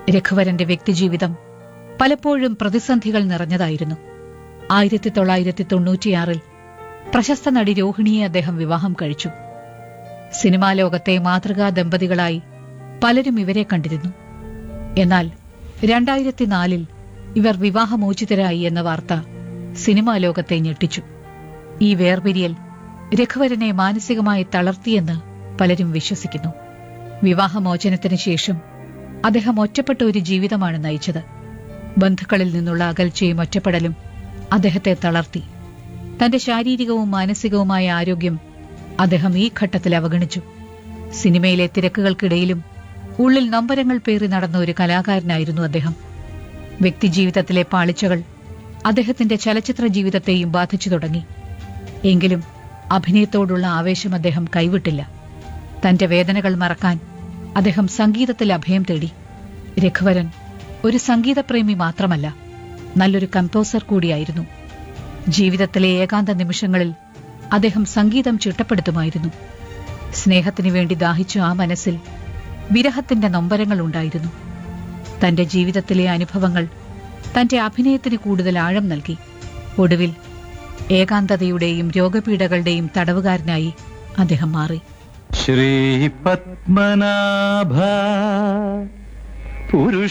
രഘുവരന്റെ വ്യക്തിജീവിതം പലപ്പോഴും പ്രതിസന്ധികൾ നിറഞ്ഞതായിരുന്നു ആയിരത്തി തൊള്ളായിരത്തി തൊണ്ണൂറ്റിയാറിൽ പ്രശസ്ത നടി രോഹിണിയെ അദ്ദേഹം വിവാഹം കഴിച്ചു സിനിമാ ലോകത്തെ മാതൃകാ ദമ്പതികളായി പലരും ഇവരെ കണ്ടിരുന്നു എന്നാൽ രണ്ടായിരത്തി നാലിൽ ഇവർ വിവാഹമോചിതരായി എന്ന വാർത്ത സിനിമാ ലോകത്തെ ഞെട്ടിച്ചു ഈ വേർപിരിയൽ രഘുവരനെ മാനസികമായി തളർത്തിയെന്ന് പലരും വിശ്വസിക്കുന്നു വിവാഹമോചനത്തിന് ശേഷം അദ്ദേഹം ഒറ്റപ്പെട്ട ഒരു ജീവിതമാണ് നയിച്ചത് ബന്ധുക്കളിൽ നിന്നുള്ള അകൽച്ചയും ഒറ്റപ്പെടലും അദ്ദേഹത്തെ തളർത്തി തന്റെ ശാരീരികവും മാനസികവുമായ ആരോഗ്യം അദ്ദേഹം ഈ ഘട്ടത്തിൽ അവഗണിച്ചു സിനിമയിലെ തിരക്കുകൾക്കിടയിലും ഉള്ളിൽ നൊമ്പരങ്ങൾ പേറി നടന്ന ഒരു കലാകാരനായിരുന്നു അദ്ദേഹം വ്യക്തിജീവിതത്തിലെ പാളിച്ചകൾ അദ്ദേഹത്തിന്റെ ചലച്ചിത്ര ജീവിതത്തെയും ബാധിച്ചു തുടങ്ങി എങ്കിലും അഭിനയത്തോടുള്ള ആവേശം അദ്ദേഹം കൈവിട്ടില്ല തന്റെ വേദനകൾ മറക്കാൻ അദ്ദേഹം സംഗീതത്തിൽ അഭയം തേടി രഘുവരൻ ഒരു സംഗീതപ്രേമി മാത്രമല്ല നല്ലൊരു കമ്പോസർ കൂടിയായിരുന്നു ജീവിതത്തിലെ ഏകാന്ത നിമിഷങ്ങളിൽ അദ്ദേഹം സംഗീതം ചിട്ടപ്പെടുത്തുമായിരുന്നു സ്നേഹത്തിനു വേണ്ടി ദാഹിച്ച ആ മനസ്സിൽ വിരഹത്തിന്റെ നൊമ്പരങ്ങൾ ഉണ്ടായിരുന്നു തന്റെ ജീവിതത്തിലെ അനുഭവങ്ങൾ തന്റെ അഭിനയത്തിന് കൂടുതൽ ആഴം നൽകി ഒടുവിൽ ഏകാന്തതയുടെയും രോഗപീഠകളുടെയും തടവുകാരനായി അദ്ദേഹം മാറി ശ്രീ പത്മനാഭ പുരുഷ